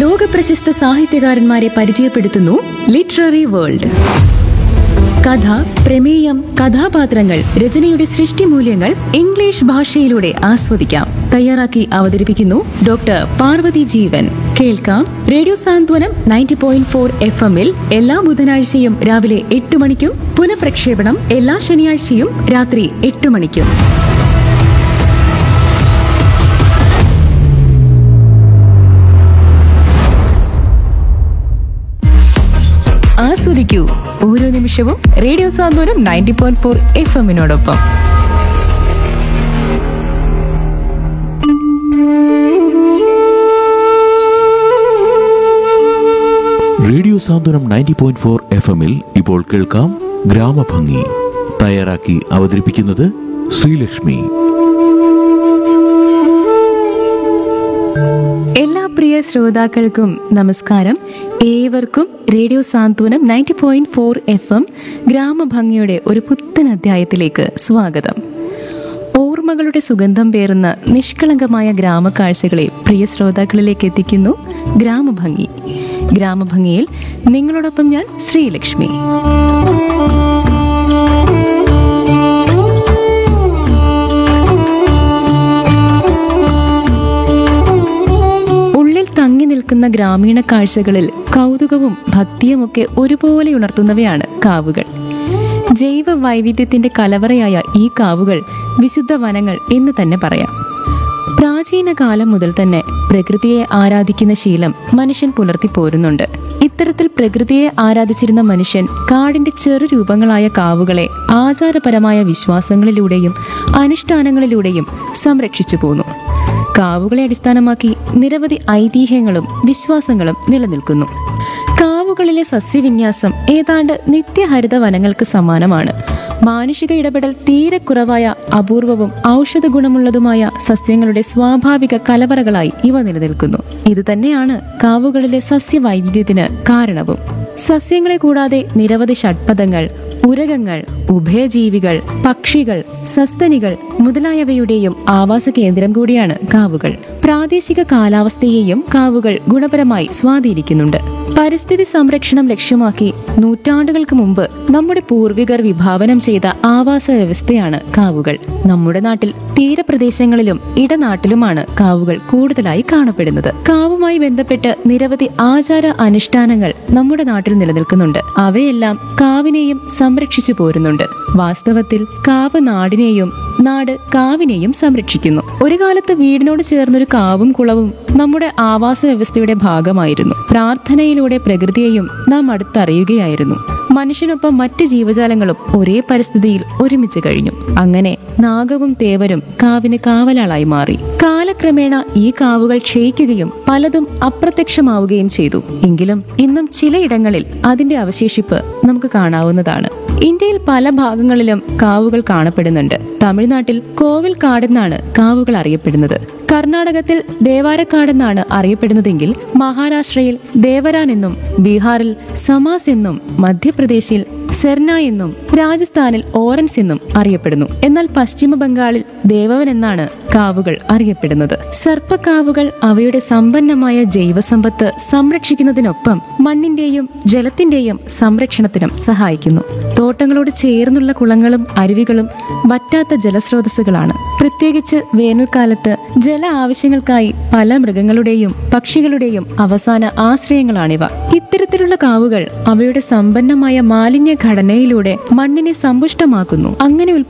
ലോകപ്രശസ്ത സാഹിത്യകാരന്മാരെ പരിചയപ്പെടുത്തുന്നു literary world കഥ പ്രമേയം കഥാപാത്രങ്ങൾ രചനയുടെ സൃഷ്ടിമൂല്യങ്ങൾ ഇംഗ്ലീഷ് ഭാഷയിലൂടെ ആസ്വദിക്കാം തയ്യാറാക്കി അവതരിപ്പിക്കുന്നു ഡോക്ടർ പാർവതി ജീവൻ കേൾക്കാം radio Santhwanam ninety point four F എമ്മിൽ എല്ലാ ബുധനാഴ്ചയും രാവിലെ എട്ട് മണിക്കും പുനഃപ്രക്ഷേപണം എല്ലാ ശനിയാഴ്ചയും രാത്രി എട്ട് മണിക്കും ആസ്വദിക്കൂ ഓരോ നിമിഷവും radio Santhwanam ninety point four F എമ്മിനോടൊപ്പം radio Santhwanam ninety point four F എമ്മിൽ ഇപ്പോൾ കേൾക്കാം ഗ്രാമഭംഗി തയ്യാറാക്കി അവതരിപ്പിക്കുന്നത് ശ്രീലക്ഷ്മി എല്ലാ പ്രിയ ശ്രോതാക്കൾക്കും നമസ്കാരം ഏവർക്കും radio Santhwanam ninety point four F M ഗ്രാമഭംഗിയുടെ ഒരു പുത്തൻ അധ്യായത്തിലേക്ക് സ്വാഗതം ഓർമ്മകളുടെ സുഗന്ധം പേറുന്ന നിഷ്കളങ്കമായ ഗ്രാമക്കാഴ്ചകളെ പ്രിയ ശ്രോതാക്കളിലേക്ക് എത്തിക്കുന്നു ഗ്രാമഭംഗി ഗ്രാമഭംഗിയിൽ നിങ്ങളോടൊപ്പം ഞാൻ ശ്രീലക്ഷ്മി ഉള്ളിൽ തങ്ങി നിൽക്കുന്ന ഗ്രാമീണ കാഴ്ചകളിൽ കൗതുകവും ഭക്തിയുമൊക്കെ ഒരുപോലെ ഉണർത്തുന്നവയാണ് കാവുകൾ ജൈവ വൈവിധ്യത്തിന്റെ കലവറയായ ഈ കാവുകൾ വിശുദ്ധ വനങ്ങൾ എന്ന് തന്നെ പറയാം പ്രാചീന കാലം മുതൽ തന്നെ പ്രകൃതിയെ ആരാധിക്കുന്ന ശീലം മനുഷ്യൻ പുലർത്തി പോരുന്നുണ്ട് ഇത്തരത്തിൽ പ്രകൃതിയെ ആരാധിച്ചിരുന്ന മനുഷ്യൻ കാടിന്റെ ചെറു രൂപങ്ങളായ കാവുകളെ ആചാരപരമായ വിശ്വാസങ്ങളിലൂടെയും അനുഷ്ഠാനങ്ങളിലൂടെയും സംരക്ഷിച്ചു പോന്നു കാവുകളെ അടിസ്ഥാനമാക്കി നിരവധി ഐതിഹ്യങ്ങളും വിശ്വാസങ്ങളും നിലനിൽക്കുന്നു കാവുകളിലെ സസ്യവിന്യാസം ഏതാണ്ട് നിത്യഹരിത വനങ്ങൾക്ക് സമാനമാണ് മാനുഷിക ഇടപെടൽ തീരെ കുറവായ അപൂർവവും ഔഷധ ഗുണമുള്ളതുമായ സസ്യങ്ങളുടെ സ്വാഭാവിക കലവറകളായി ഇവ നിലനിൽക്കുന്നു ഇത് തന്നെയാണ് കാവുകളിലെ സസ്യവൈവിധ്യത്തിന് കാരണവും സസ്യങ്ങളെ കൂടാതെ നിരവധി ഷഡ്പദങ്ങൾ ഉരകങ്ങൾ ഉഭയജീവികൾ പക്ഷികൾ സസ്തനികൾ മുതലായവയുടെയും ആവാസ കേന്ദ്രം കൂടിയാണ് കാവുകൾ പ്രാദേശിക കാലാവസ്ഥയെയും കാവുകൾ ഗുണപരമായി സ്വാധീനിക്കുന്നുണ്ട് പരിസ്ഥിതി സംരക്ഷണം ലക്ഷ്യമാക്കി നൂറ്റാണ്ടുകൾക്ക് മുമ്പ് നമ്മുടെ പൂർവികർ വിഭാവനം ചെയ്ത ആവാസ വ്യവസ്ഥയാണ് കാവുകൾ നമ്മുടെ നാട്ടിൽ തീരപ്രദേശങ്ങളിലും ഇടനാട്ടിലുമാണ് കാവുകൾ കൂടുതലായി കാണപ്പെടുന്നത് കാവുമായി ബന്ധപ്പെട്ട് നിരവധി ആചാര അനുഷ്ഠാനങ്ങൾ നമ്മുടെ നാട്ടിൽ നിലനിൽക്കുന്നുണ്ട് അവയെല്ലാം കാവിനെയും സംരക്ഷിച്ചു പോരുന്നുണ്ട് വാസ്തവത്തിൽ കാവ് നാടിനെയും നാട് കാവിനെയും സംരക്ഷിക്കുന്നു ഒരു കാലത്ത് വീടിനോട് ചേർന്നൊരു കാവും കുളവും നമ്മുടെ ആവാസ വ്യവസ്ഥയുടെ ഭാഗമായിരുന്നു പ്രാർത്ഥനയിലൂടെ പ്രകൃതിയെയും നാം അടുത്തറിയുകയായിരുന്നു മനുഷ്യനൊപ്പം മറ്റ് ജീവജാലങ്ങളും ഒരേ പരിസ്ഥിതിയിൽ ഒരുമിച്ച് കഴിഞ്ഞു അങ്ങനെ നാഗവും തേവരും കാവിന് കാവലാളായി മാറി കാലക്രമേണ ഈ കാവുകൾ ക്ഷയിക്കുകയും പലതും അപ്രത്യക്ഷമാവുകയും ചെയ്തു എങ്കിലും ഇന്നും ചിലയിടങ്ങളിൽ അതിന്റെ അവശേഷിപ്പ് നമുക്ക് കാണാവുന്നതാണ് ഇന്ത്യയിൽ പല ഭാഗങ്ങളിലും കാവുകൾ കാണപ്പെടുന്നുണ്ട് തമിഴ്നാട്ടിൽ കോവിൽ കാടെന്നാണ് കാവുകൾ അറിയപ്പെടുന്നത് കർണാടകത്തിൽ ദേവാരക്കാടെന്നാണ് അറിയപ്പെടുന്നതെങ്കിൽ മഹാരാഷ്ട്രയിൽ ദേവരാൻ എന്നും ബീഹാറിൽ സമാസ് എന്നും മധ്യപ്രദേശിൽ സെർന എന്നും രാജസ്ഥാനിൽ ഓറൻസ് എന്നും അറിയപ്പെടുന്നു എന്നാൽ പശ്ചിമ ബംഗാളിൽ ദേവവൻ എന്നാണ് കാവുകൾ അറിയപ്പെടുന്നത് സർപ്പക്കാവുകൾ അവയുടെ സമ്പന്നമായ ജൈവസമ്പത്ത് സംരക്ഷിക്കുന്നതിനൊപ്പം മണ്ണിന്റെയും ജലത്തിന്റെയും സംരക്ഷണത്തിനും സഹായിക്കുന്നു തോട്ടങ്ങളോട് ചേർന്നുള്ള കുളങ്ങളും അരുവികളും വറ്റാത്ത ജലസ്രോതസ്സുകളാണ് പ്രത്യേകിച്ച് വേനൽക്കാലത്ത് ജല ആവശ്യങ്ങൾക്കായി പല മൃഗങ്ങളുടെയും പക്ഷികളുടെയും അവസാന ആശ്രയങ്ങളാണിവ ഇത്തരത്തിലുള്ള കാവുകൾ അവയുടെ സമ്പന്നമായ മാലിന്യ ഘടനയിലൂടെ മണ്ണിനെ സമ്പുഷ്ടമാക്കുന്നു അങ്ങനെ